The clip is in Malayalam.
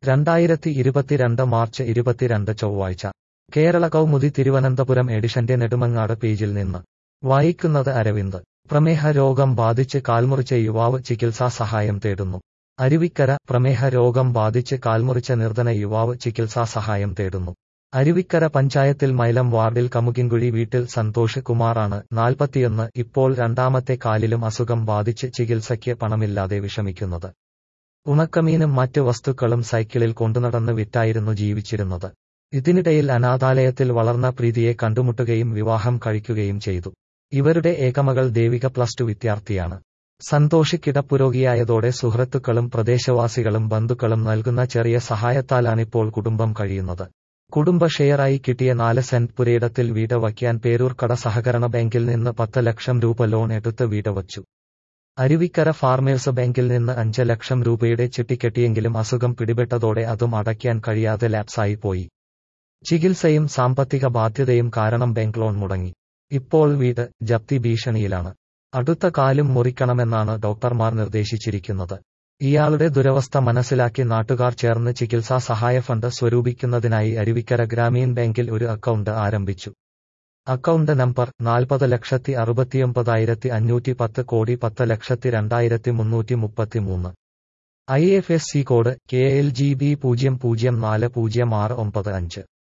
രണ്ടായിരത്തി ഇരുപത്തിരണ്ട് മാർച്ച് ഇരുപത്തിരണ്ട് ചൊവ്വാഴ്ച കേരള കൗമുദി തിരുവനന്തപുരം എഡിഷന്റെ നെടുമങ്ങാട് പേജിൽ നിന്ന് വായിക്കുന്നത് അരവിന്ദ് പ്രമേഹ രോഗം ബാധിച്ച് കാൽമുറിച്ച യുവാവ് ചികിത്സാ സഹായം തേടുന്നു അരുവിക്കര പ്രമേഹ രോഗം ബാധിച്ച് കാൽമുറിച്ച നിർധന യുവാവ് ചികിത്സാ സഹായം തേടുന്നു അരുവിക്കര പഞ്ചായത്തിൽ മൈലം വാർഡിൽ കമുകിൻകുഴി വീട്ടിൽ സന്തോഷ് കുമാറാണ് നാൽപ്പത്തിയൊന്ന് ഇപ്പോൾ രണ്ടാമത്തെ കാലിലും അസുഖം ബാധിച്ച് ചികിത്സയ്ക്ക് പണമില്ലാതെ വിഷമിക്കുന്നത് ഉണക്കമീനും മറ്റ് വസ്തുക്കളും സൈക്കിളിൽ കൊണ്ടുനടന്ന് വിറ്റായിരുന്നു ജീവിച്ചിരുന്നത് ഇതിനിടയിൽ അനാഥാലയത്തിൽ വളർന്ന പ്രീതിയെ കണ്ടുമുട്ടുകയും വിവാഹം കഴിക്കുകയും ചെയ്തു ഇവരുടെ ഏകമകൾ ദേവിക പ്ലസ് ടു വിദ്യാർത്ഥിയാണ് സന്തോഷ് കിടപ്പുരോഗിയായതോടെ സുഹൃത്തുക്കളും പ്രദേശവാസികളും ബന്ധുക്കളും നൽകുന്ന ചെറിയ സഹായത്താലാണിപ്പോൾ കുടുംബം കഴിയുന്നത് കുടുംബ ഷെയറായി കിട്ടിയ നാല് സെന്റ് പുരയിടത്തിൽ വീട് വയ്ക്കാൻ പേരൂർക്കട സഹകരണ ബാങ്കിൽ നിന്ന് പത്ത് ലക്ഷം രൂപ ലോൺ എടുത്ത് വീട് വച്ചു അരുവിക്കര ഫാർമേഴ്സ് ബാങ്കിൽ നിന്ന് അഞ്ച് ലക്ഷം രൂപയുടെ ചിട്ടിക്കെട്ടിയെങ്കിലും അസുഖം പിടിപെട്ടതോടെ അതും അടയ്ക്കാൻ കഴിയാതെ ലാപ്സായി പോയി ചികിത്സയും സാമ്പത്തിക ബാധ്യതയും കാരണം ബാങ്ക് ലോൺ മുടങ്ങി ഇപ്പോൾ വീട് ജപ്തി ഭീഷണിയിലാണ് അടുത്ത കാലും മുറിക്കണമെന്നാണ് ഡോക്ടർമാർ നിർദ്ദേശിച്ചിരിക്കുന്നത് ഇയാളുടെ ദുരവസ്ഥ മനസ്സിലാക്കി നാട്ടുകാർ ചേർന്ന് ചികിത്സാ സഹായ ഫണ്ട് സ്വരൂപിക്കുന്നതിനായി അരുവിക്കര ഗ്രാമീൺ ബാങ്കിൽ ഒരു അക്കൗണ്ട് ആരംഭിച്ചു അക്കൗണ്ട് നമ്പർ നാൽപ്പത് ലക്ഷത്തി അറുപത്തിയൊമ്പതായിരത്തി അഞ്ഞൂറ്റി പത്ത് കോടി പത്ത് ലക്ഷത്തി രണ്ടായിരത്തി മുന്നൂറ്റി മുപ്പത്തിമൂന്ന് I F S C code K L G B പൂജ്യം പൂജ്യം നാല് പൂജ്യം ആറ് ഒമ്പത് അഞ്ച്